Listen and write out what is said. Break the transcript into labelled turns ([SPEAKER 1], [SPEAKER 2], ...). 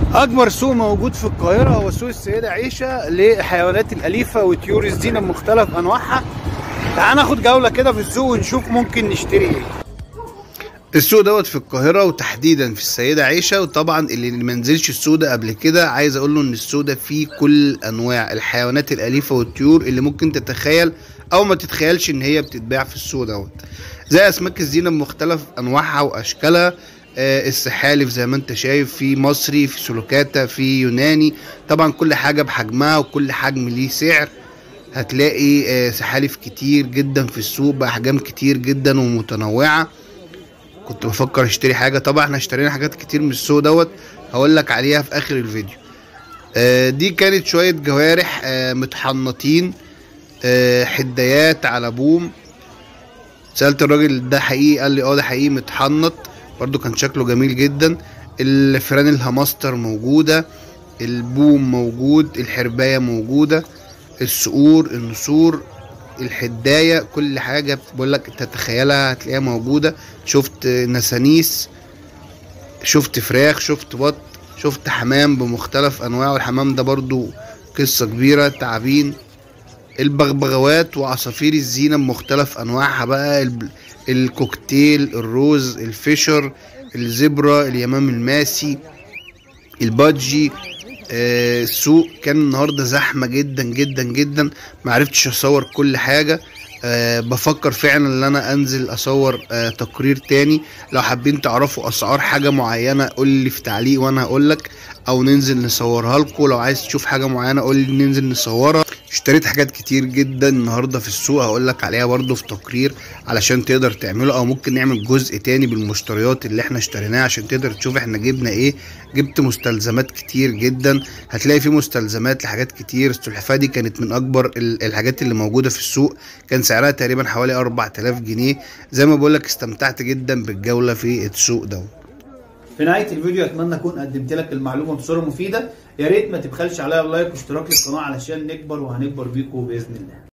[SPEAKER 1] اكبر سوق موجود في القاهره هو سوق السيده عيشه للحيوانات الاليفه وطيور الزينه بمختلف انواعها تعال ناخد جوله كده في السوق ونشوف ممكن نشتري ايه السوق دوت في القاهره وتحديدا في السيده عيشه وطبعا اللي ما نزلش السوق ده قبل كده عايز اقول له ان السوق ده فيه كل انواع الحيوانات الاليفه والطيور اللي ممكن تتخيل او ما تتخيلش ان هي بتتباع في السوق دوت زي اسماك الزينه بمختلف انواعها واشكالها آه، السحالف زي ما انت شايف في مصري في سلوكاتا في يوناني طبعا كل حاجه بحجمها وكل حجم ليه سعر هتلاقي آه، سحالف كتير جدا في السوق باحجام كتير جدا ومتنوعه كنت بفكر اشتري حاجه طبعا احنا اشترينا حاجات كتير من السوق دوت هقول لك عليها في اخر الفيديو آه، دي كانت شويه جوارح آه، متحنطين آه، حدايات على بوم سألت الراجل ده حقيقي قال لي اه ده حقيقي متحنط برضو كان شكله جميل جدا الفيران الهاماستر موجودة البوم موجود الحرباية موجودة الصقور النسور الحداية كل حاجة بقول لك تتخيلها هتلاقيها موجودة شفت نسانيس شفت فراخ شفت بط شفت حمام بمختلف انواعه الحمام ده برضو قصة كبيرة تعابين البغبغاوات وعصافير الزينة بمختلف أنواعها بقى الب- الكوكتيل الروز الفيشر الزبرة اليمام الماسي البادجي آه، السوق كان النهارده زحمة جدا جدا جدا معرفتش أصور كل حاجة أه بفكر فعلا ان انا انزل اصور أه تقرير تاني لو حابين تعرفوا اسعار حاجه معينه قول لي في تعليق وانا هقول لك او ننزل نصورها لكم لو عايز تشوف حاجه معينه قول لي ننزل نصورها اشتريت حاجات كتير جدا النهارده في السوق هقول لك عليها برضو في تقرير علشان تقدر تعمله او ممكن نعمل جزء تاني بالمشتريات اللي احنا اشتريناها عشان تقدر تشوف احنا جبنا ايه جبت مستلزمات كتير جدا هتلاقي في مستلزمات لحاجات كتير السلحفاه دي كانت من اكبر ال- الحاجات اللي موجوده في السوق كان سعرها تقريبا حوالي 4000 جنيه زي ما بقول لك استمتعت جدا بالجوله في السوق دوت
[SPEAKER 2] في نهايه الفيديو اتمنى اكون قدمت لك المعلومه بصوره مفيده يا ريت ما تبخلش عليا اللايك واشتراك للقناه علشان نكبر وهنكبر بيكم باذن الله